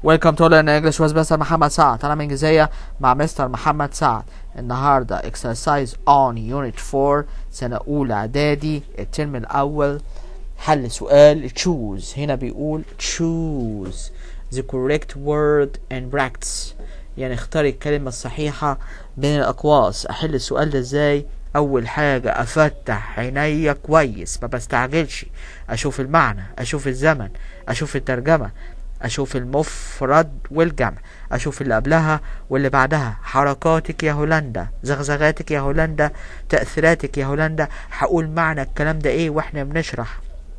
Welcome to Learn English with Mr. محمد سعد تعلم إنجليزية مع مستر محمد سعد النهاردة exercise on unit 4 سنة أولى إعدادي الترم الأول حل سؤال choose هنا بيقول choose the correct word and practice يعني اختار الكلمة الصحيحة بين الأقواس أحل السؤال ده إزاي أول حاجة أفتح عينيا كويس ما بستعجلش أشوف المعنى أشوف الزمن أشوف الترجمة أشوف المفرد والجمع أشوف اللي قبلها واللي بعدها حركاتك يا هولندا زغزغاتك يا هولندا تأثيراتك يا هولندا هقول معنى الكلام ده إيه وإحنا بنشرح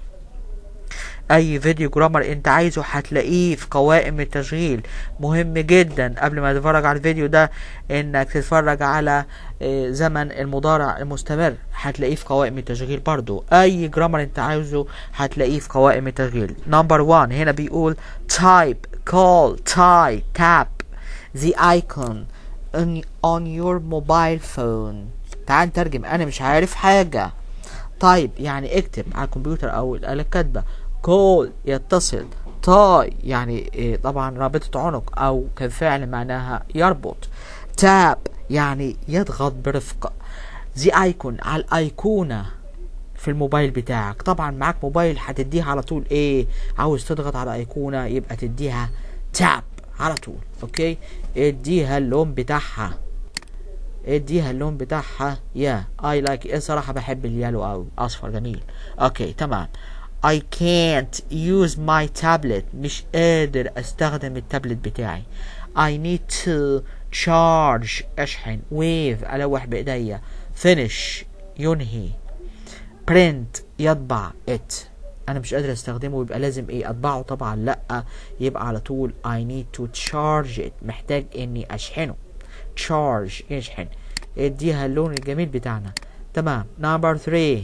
اي فيديو جرامر انت عايزه هتلاقيه في قوائم التشغيل مهم جدا قبل ما تتفرج على الفيديو ده انك تتفرج على آه، زمن المضارع المستمر هتلاقيه في قوائم التشغيل برضو اي جرامر انت عايزه هتلاقيه في قوائم التشغيل نمبر 1 هنا بيقول type call tie tap the icon on, on your mobile phone تعال نترجم انا مش عارف حاجه طيب يعني اكتب على الكمبيوتر او الآلة الكاتبة كول يتصل تاي يعني إيه طبعا رابطة عنق او كفعل معناها يربط تاب يعني يضغط برفق زي ايكون على الايقونة في الموبايل بتاعك طبعا معاك موبايل هتديها على طول ايه عاوز تضغط على ايقونة يبقى تديها تاب على طول اوكي اديها اللون بتاعها اديها اللون بتاعها يا اي لايك ايه صراحة بحب اليالو او اصفر جميل اوكي تمام I can't use my tablet مش قادر استخدم التابلت بتاعي I need to charge اشحن wave الوح بايديا finish ينهي print يطبع it انا مش قادر استخدمه يبقى لازم ايه اطبعه طبعا لا يبقى على طول I need to charge it محتاج اني اشحنه charge يشحن اديها اللون الجميل بتاعنا تمام number 3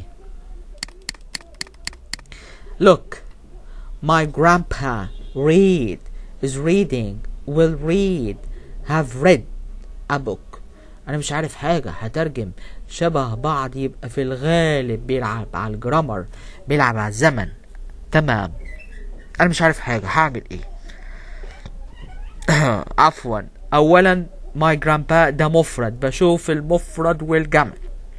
look my grandpa read is reading will read have read a book انا مش عارف حاجة هترجم شبه بعض يبقى في الغالب بيلعب على الجرامر بيلعب على الزمن تمام انا مش عارف حاجة هعمل ايه عفوا اولا my grandpa ده مفرد بشوف المفرد والجمع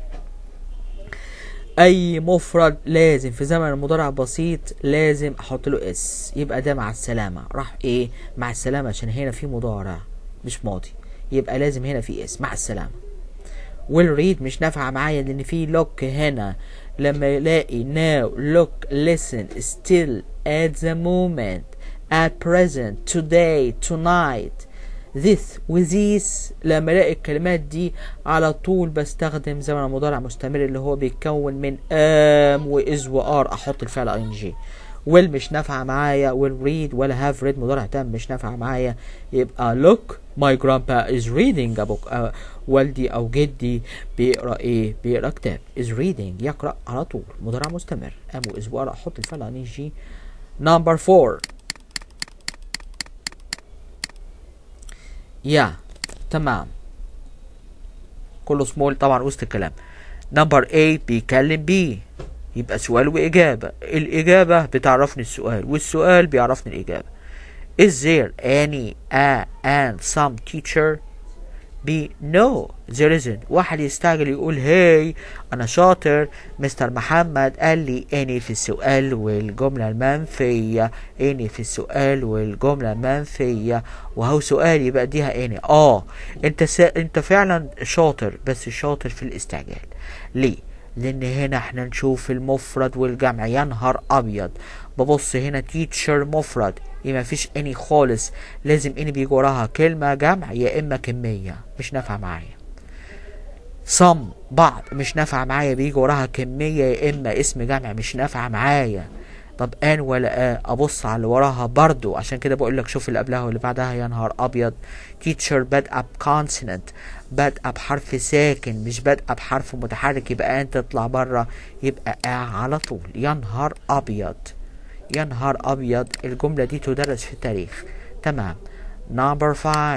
اي مفرد لازم في زمن المضارع بسيط لازم احط له اس يبقى ده مع السلامه راح ايه مع السلامه عشان هنا في مضارع مش ماضي يبقى لازم هنا في اس مع السلامه والريد مش نافعه معايا لان في لوك هنا لما يلاقي now look listen still at the moment at present today tonight this وthese لما الاقي الكلمات دي على طول بستخدم زمن المضارع مستمر اللي هو بيتكون من ام واز وار احط الفعل اي ان جي will مش نافعه معايا will read ولا have read مضارع تام مش نافعه معايا يبقى look my grandpa is reading a book uh, والدي او جدي بيقرا ايه بيقرا كتاب is reading يقرا على طول مضارع مستمر ام واز وار احط الفعل اي ان جي number 4 يا تمام كله سمول طبعا وسط الكلام نمبر A بيكلم B يبقى سؤال وإجابة الإجابة بتعرفني السؤال والسؤال بيعرفني الإجابة Is there any a and some teacher B no there isn't واحد يستعجل يقول هاي أنا شاطر مستر محمد قال لي اني في السؤال والجملة المنفية اني في السؤال والجملة المنفية وهو سؤال يبقى اديها اني اه انت سا... انت فعلا شاطر بس شاطر في الاستعجال ليه لان هنا احنا نشوف المفرد والجمع يا نهار ابيض ببص هنا تيتشر مفرد يبقى مفيش اني خالص لازم اني بيجي وراها كلمة جمع يا اما كمية مش نافعة معايا صم بعض مش نافعة معايا بيجي وراها كمية يا اما اسم جمع مش نافعة معايا طب ان ولا آه ابص على اللي وراها برضو عشان كده بقول لك شوف اللي قبلها واللي بعدها يا نهار ابيض teacher بادئه بكونسونانت بادئه بحرف ساكن مش بادئه بحرف متحرك يبقى ان تطلع بره يبقى آ على طول يا نهار ابيض يا نهار ابيض الجمله دي تدرس في التاريخ تمام نمبر 5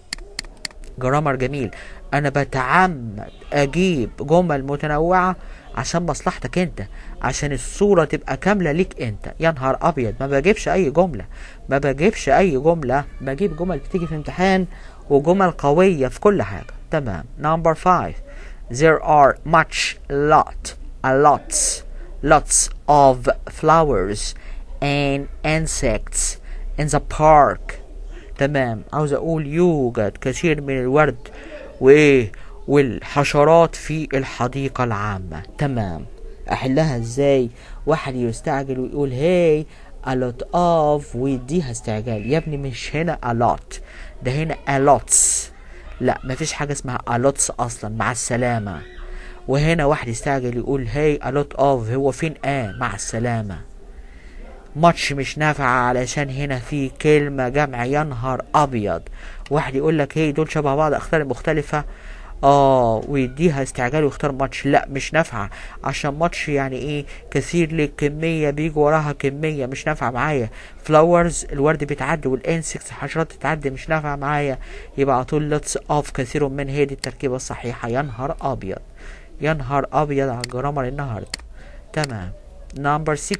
جرامر جميل انا بتعمد اجيب جمل متنوعه عشان مصلحتك انت عشان الصورة تبقى كاملة ليك انت يا نهار ابيض ما بجيبش اي جملة ما بجيبش اي جملة بجيب جمل بتيجي في الامتحان وجمل قوية في كل حاجة تمام number five there are much lot a lots lots of flowers and insects in the park تمام عاوز اقول يوجد كثير من الورد وايه والحشرات في الحديقة العامة تمام احلها ازاي واحد يستعجل ويقول هاي a lot of ويديها استعجال يا ابني مش هنا a lot ده هنا a lots لا مفيش حاجة اسمها a lots اصلا مع السلامة وهنا واحد يستعجل يقول هاي a lot of هو فين اه مع السلامة ماتش مش نافع علشان هنا في كلمة جمع يا نهار أبيض واحد يقول لك هي دول شبه بعض أختار مختلفة اه ويديها استعجال ويختار ماتش لا مش نافعة عشان ماتش يعني ايه كثير للكمية بيجي وراها كمية مش نافعة معايا فلاورز الورد بيتعدي والانسكس الحشرات بتتعدي مش نافعة معايا يبقى على طول لتس اوف كثير من هي دي التركيبة الصحيحة يا نهار ابيض يا نهار ابيض على الجرامر النهارده تمام نمبر 6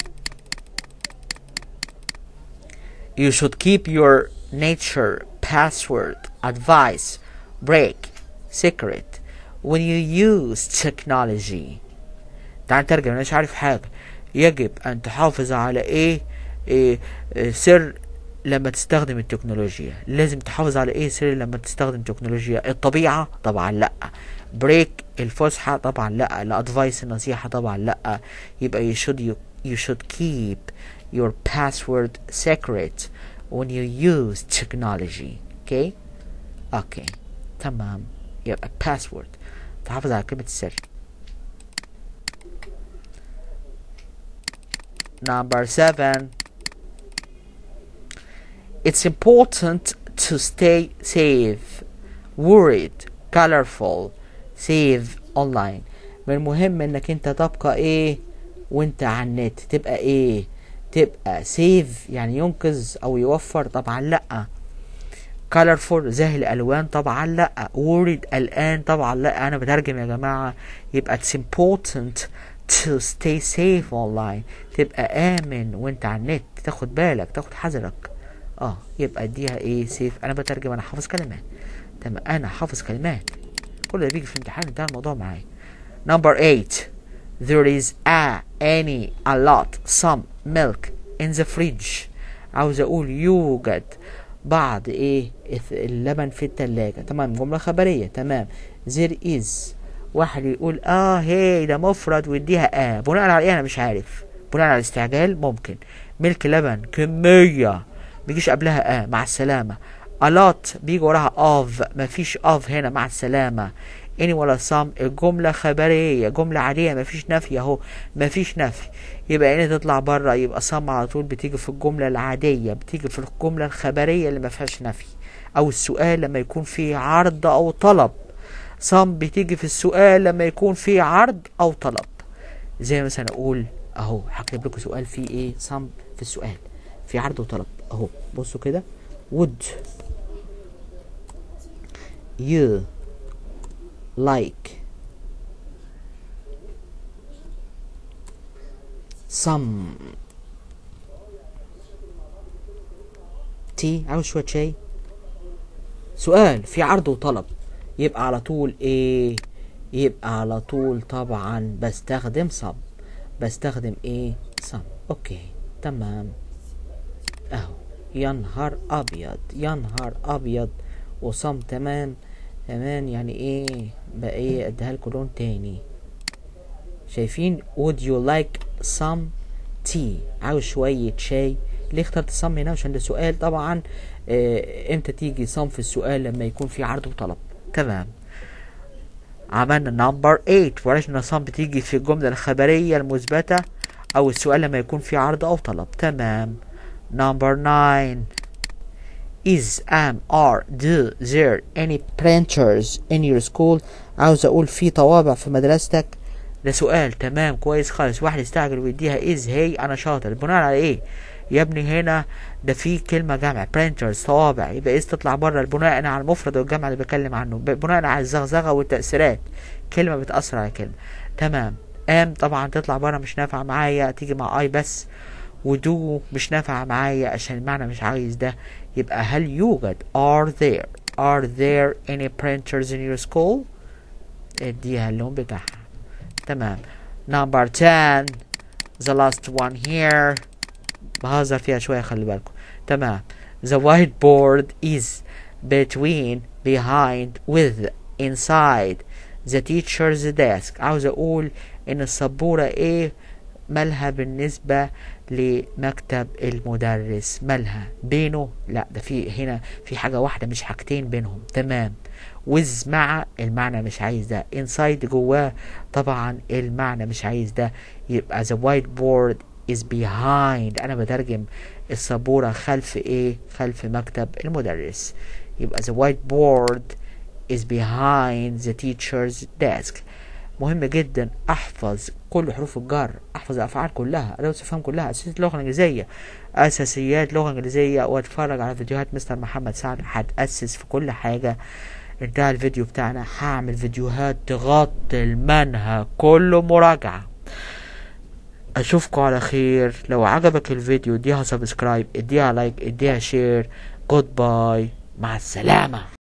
You should keep your nature, password, advice, break, secret when you use technology. تعال نترجم انا مش عارف حاجة يجب ان تحافظ على ايه, إيه, إيه سر لما تستخدم التكنولوجيا لازم تحافظ على ايه سر لما تستخدم تكنولوجيا الطبيعة طبعا لا بريك الفسحة طبعا لا الادفايس النصيحة طبعا لا يبقى you should you, you should keep your password secret when you use technology okay okay تمام يبقى password تحافظ على كلمة السر number seven it's important to stay safe worried colorful safe online من المهم انك انت تبقى ايه وانت على النت تبقى ايه تبقى سيف يعني ينقذ او يوفر طبعا لا colorful زاهي الالوان طبعا لا worried قلقان طبعا لا انا بترجم يا جماعه يبقى it's important to stay safe online تبقى امن وانت على النت تاخد بالك تاخد حذرك اه يبقى اديها ايه سيف انا بترجم انا حافظ كلمات تمام انا حافظ كلمات كل ده بيجي في الامتحان انتهى الموضوع معايا number 8 there is a any a lot some milk in the fridge عاوز اقول يوجد بعض ايه اللبن في التلاجة تمام جملة خبرية تمام there is واحد يقول اه هي ده مفرد ويديها اه بناء على ايه انا مش عارف بناء على الاستعجال ممكن ملك لبن كمية بيجيش قبلها اه مع السلامة a lot بيجي وراها of مفيش of هنا مع السلامة any ولا some الجملة خبرية جملة عادية مفيش نفي اهو مفيش نفي يبقى ان تطلع بره يبقى some على طول بتيجي في الجملة العادية بتيجي في الجملة الخبرية اللي مفيهاش نفي او السؤال لما يكون فيه عرض او طلب some بتيجي في السؤال لما يكون فيه عرض او طلب زي مثلا اقول اهو هكتب لكم سؤال فيه ايه some في السؤال في عرض وطلب اهو بصوا كده would you like some تي عاوز شوية شاي سؤال في عرض وطلب يبقى على طول ايه يبقى على طول طبعا بستخدم صب بستخدم ايه صب اوكي تمام اهو يا نهار ابيض يا نهار ابيض وصم تمام كمان يعني ايه بقى ايه اديها لكم لون تاني شايفين would you like some tea عاوز شوية شاي ليه اخترت some هنا عشان ده سؤال طبعا اه امتى تيجي some في السؤال لما يكون في عرض وطلب تمام عملنا نمبر 8 ورشنا some بتيجي في الجملة الخبرية المثبتة او السؤال لما يكون في عرض او طلب تمام نمبر 9 is am are do there any printers in your school عاوز اقول في طوابع في مدرستك ده سؤال تمام كويس خالص واحد يستعجل ويديها is هي انا شاطر بناء على ايه يا ابني هنا ده في كلمة جمع printers طوابع يبقى is تطلع بره بناء على المفرد والجمع اللي بتكلم عنه بناء على الزغزغة والتأثيرات كلمة بتأثر على كلمة تمام ام طبعا تطلع بره مش نافعة معايا تيجي مع اي بس ودو مش نافعة معايا عشان المعنى مش عايز ده يبقى هل يوجد are there are there any printers in your school اديها اللون بتاعها تمام number 10 the last one here بهزر فيها شوية خلي بالكم تمام the whiteboard is between behind with inside the teacher's desk عاوز اقول ان السبورة ايه مالها بالنسبة لمكتب المدرس مالها بينه لا ده في هنا في حاجة واحدة مش حاجتين بينهم تمام with مع المعنى مش عايز ده inside جواه طبعا المعنى مش عايز ده يبقى the whiteboard is behind انا بترجم السبورة خلف ايه خلف مكتب المدرس يبقى the whiteboard is behind the teacher's desk مهم جدا احفظ كل حروف الجر احفظ الافعال كلها ادوات استفهام كلها اساسيات اللغه الانجليزيه اساسيات لغه انجليزيه واتفرج على فيديوهات مستر محمد سعد هتاسس في كل حاجه انتهى الفيديو بتاعنا هعمل فيديوهات تغطي المنهج كله مراجعه اشوفكم على خير لو عجبك الفيديو اديها سبسكرايب اديها لايك اديها شير جود باي مع السلامه